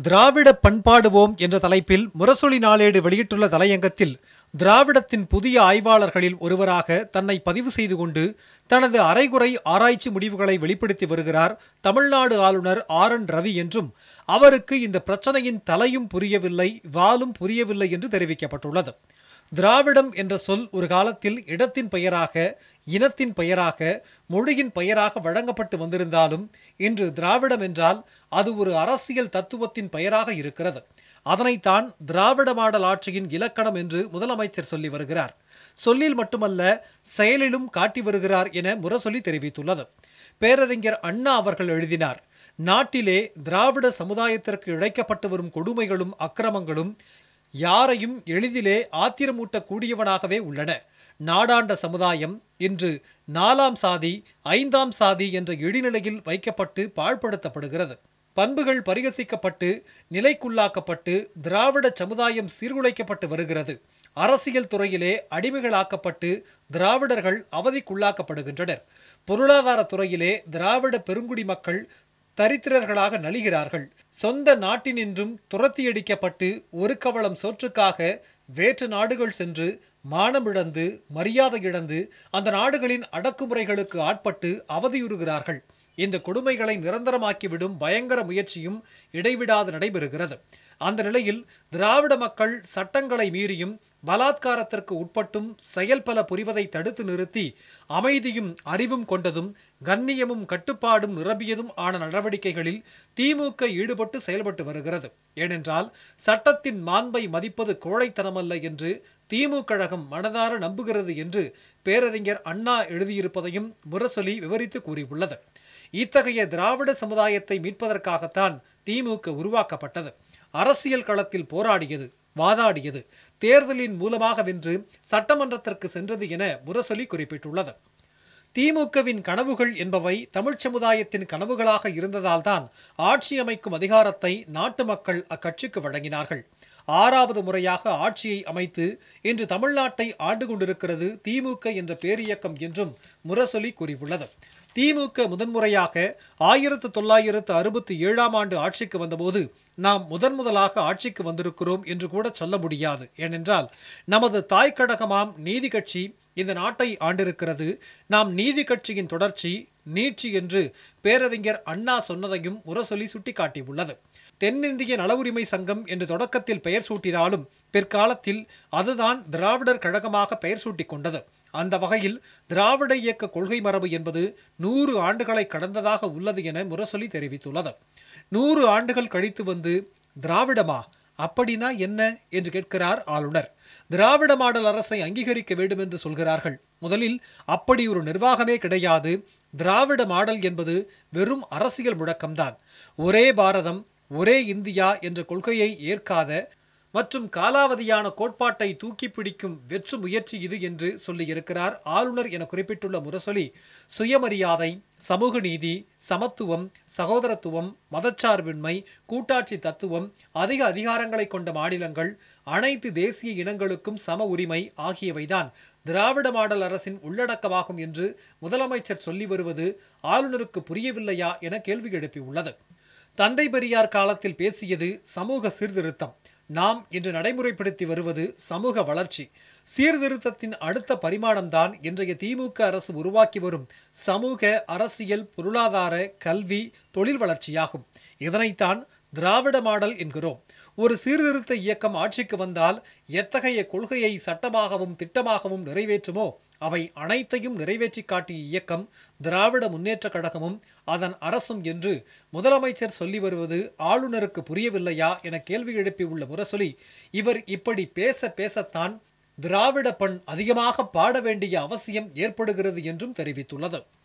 திராவிட பண்பாடுவோம் என்ற தலைப்பில் முரசொலி நாளேடு வெளியிட்டுள்ள தலையங்கத்தில் திராவிடத்தின் புதிய ஆய்வாளர்களில் ஒருவராக தன்னை பதிவு செய்து கொண்டு தனது அரைகுறை ஆராய்ச்சி முடிவுகளை வெளிப்படுத்தி வருகிறார் தமிழ்நாடு ஆளுநர் ஆர் என் ரவி என்றும் அவருக்கு இந்த பிரச்சனையின் தலையும் புரியவில்லை வாலும் புரியவில்லை என்று தெரிவிக்கப்பட்டுள்ளது திராவிடம் என்ற சொல் ஒரு காலத்தில் இடத்தின் பெயராக இனத்தின் பெயராக மொழியின் பெயராக வழங்கப்பட்டு வந்திருந்தாலும் இன்று திராவிடம் என்றால் அது ஒரு அரசியல் தத்துவத்தின் பெயராக இருக்கிறது அதனைத்தான் திராவிட மாடல் ஆட்சியின் இலக்கணம் என்று முதலமைச்சர் சொல்லி வருகிறார் சொல்லில் மட்டுமல்ல செயலிலும் காட்டி வருகிறார் என முரசொலி தெரிவித்துள்ளது பேரறிஞர் அண்ணா அவர்கள் எழுதினார் நாட்டிலே திராவிட சமுதாயத்திற்கு இழைக்கப்பட்டு வரும் கொடுமைகளும் அக்கிரமங்களும் யாரையும் எளிதிலே ஆத்திரமூட்டக்கூடியவனாகவே உள்ளன நாடாண்ட சமுதாயம் இன்று நாலாம் சாதி ஐந்தாம் சாதி என்ற இடிநிலையில் வைக்கப்பட்டு பாழ்படுத்தப்படுகிறது பண்புகள் பரிகசிக்கப்பட்டு நிலைக்குள்ளாக்கப்பட்டு திராவிட சமுதாயம் சீர்குலைக்கப்பட்டு வருகிறது அரசியல் துறையிலே அடிமைகளாக்கப்பட்டு திராவிடர்கள் அவதிக்குள்ளாக்கப்படுகின்றனர் பொருளாதார துறையிலே திராவிட பெருங்குடி மக்கள் தரித்திரர்களாக நலிகிறார்கள் சொந்த நாட்டினின்றும் துரத்தியடிக்கப்பட்டு ஒரு கவளம் சோற்றுக்காக வேற்று நாடுகள் சென்று மானமிழந்து மரியாதை இழந்து அந்த நாடுகளின் அடக்குமுறைகளுக்கு ஆட்பட்டு அவதியுறுகிறார்கள் இந்த கொடுமைகளை நிரந்தரமாக்கிவிடும் பயங்கர முயற்சியும் இடைவிடாது நடைபெறுகிறது அந்த நிலையில் திராவிட மக்கள் சட்டங்களை மீறியும் பலாத்காரத்திற்கு உட்பட்டும் செயல் பல புரிவதை தடுத்து நிறுத்தி அமைதியும் அறிவும் கொண்டதும் கண்ணியமும் கட்டுப்பாடும் நிரம்பியதும் ஆன நடவடிக்கைகளில் திமுக ஈடுபட்டு செயல்பட்டு வருகிறது ஏனென்றால் சட்டத்தின் மாண்பை மதிப்பது கோழைத்தனமல்ல என்று திமுக கழகம் மனதார நம்புகிறது என்று பேரறிஞர் அண்ணா எழுதியிருப்பதையும் முரசொலி விவரித்து கூறியுள்ளது இத்தகைய திராவிட சமுதாயத்தை மீட்பதற்காகத்தான் திமுக உருவாக்கப்பட்டது அரசியல் களத்தில் போராடியது வாதாடியது தேர்தலின் மூலமாக வென்று சட்டமன்றத்திற்கு சென்றது என முரசொலி குறிப்பிட்டுள்ளது திமுகவின் கனவுகள் என்பவை தமிழ்ச் சமுதாயத்தின் கனவுகளாக இருந்ததால்தான் ஆட்சி அமைக்கும் அதிகாரத்தை நாட்டு மக்கள் அக்கட்சிக்கு வழங்கினார்கள் ஆறாவது முறையாக ஆட்சியை அமைத்து இன்று தமிழ்நாட்டை ஆண்டு கொண்டிருக்கிறது திமுக என்ற பேரியக்கம் என்றும் முரசொலி கூறியுள்ளது திமுக முதன்முறையாக ஆயிரத்து தொள்ளாயிரத்து அறுபத்தி ஏழாம் ஆண்டு ஆட்சிக்கு வந்தபோது நாம் முதன் முதலாக ஆட்சிக்கு வந்திருக்கிறோம் என்று கூட சொல்ல முடியாது ஏனென்றால் நமது தாய் கழகமாம் நீதி கட்சி இந்த நாட்டை ஆண்டிருக்கிறது நாம் நீதி கட்சியின் தொடர்ச்சி நீட்சி என்று பேரறிஞர் அண்ணா சொன்னதையும் முரசொலி சுட்டிக்காட்டியுள்ளது தென்னிந்திய நல உரிமை சங்கம் என்று தொடக்கத்தில் பெயர் சூட்டினாலும் பிற்காலத்தில் அதுதான் திராவிடர் கழகமாக பெயர் சூட்டிக் கொண்டது அந்த வகையில் திராவிட இயக்க கொள்கை மரபு என்பது நூறு ஆண்டுகளை கடந்ததாக உள்ளது என முரசொலி தெரிவித்துள்ளது நூறு ஆண்டுகள் கழித்து வந்து திராவிடமா அப்படின்னா என்ன என்று கேட்கிறார் ஆளுநர் திராவிட மாடல் அரசை அங்கீகரிக்க வேண்டும் என்று சொல்கிறார்கள் முதலில் அப்படி ஒரு நிர்வாகமே கிடையாது திராவிட மாடல் என்பது வெறும் அரசியல் முழக்கம்தான் ஒரே பாரதம் ஒரே இந்தியா என்ற கொள்கையை ஏற்காத மற்றும் காலாவதியான கோட்பாட்டை தூக்கி பிடிக்கும் வெற்று முயற்சி இது என்று சொல்லியிருக்கிறார் ஆளுநர் என குறிப்பிட்டுள்ள முரசொலி சுயமரியாதை சமூக நீதி சமத்துவம் சகோதரத்துவம் மதச்சார்பின்மை கூட்டாட்சி தத்துவம் அதிக அதிகாரங்களை கொண்ட மாநிலங்கள் அனைத்து தேசிய இனங்களுக்கும் சம உரிமை ஆகியவைதான் திராவிட மாடல் அரசின் உள்ளடக்கமாகும் என்று முதலமைச்சர் சொல்லி வருவது ஆளுநருக்கு புரியவில்லையா என கேள்வி எழுப்பியுள்ளது தந்தை பெரியார் காலத்தில் பேசியது சமூக சீர்திருத்தம் நாம் இன்று நடைமுறைப்படுத்தி வருவது சமூக வளர்ச்சி சீர்திருத்தத்தின் அடுத்த பரிமாணம்தான் இன்றைய திமுக அரசு உருவாக்கி வரும் சமூக அரசியல் பொருளாதார கல்வி தொழில் வளர்ச்சியாகும் இதனைத்தான் திராவிட மாடல் என்கிறோம் ஒரு சீர்திருத்த இயக்கம் ஆட்சிக்கு வந்தால் எத்தகைய கொள்கையை சட்டமாகவும் திட்டமாகவும் நிறைவேற்றுமோ அவை அனைத்தையும் நிறைவேற்றி காட்டிய இயக்கம் திராவிட முன்னேற்ற கழகமும் அதன் அரசும் என்று முதலமைச்சர் சொல்லி வருவது ஆளுநருக்கு புரியவில்லையா என கேள்வி எழுப்பியுள்ள முரசொலி இவர் இப்படி பேச பேசத்தான் திராவிட பண் அதிகமாக பாட வேண்டிய அவசியம் ஏற்படுகிறது என்றும் தெரிவித்துள்ளது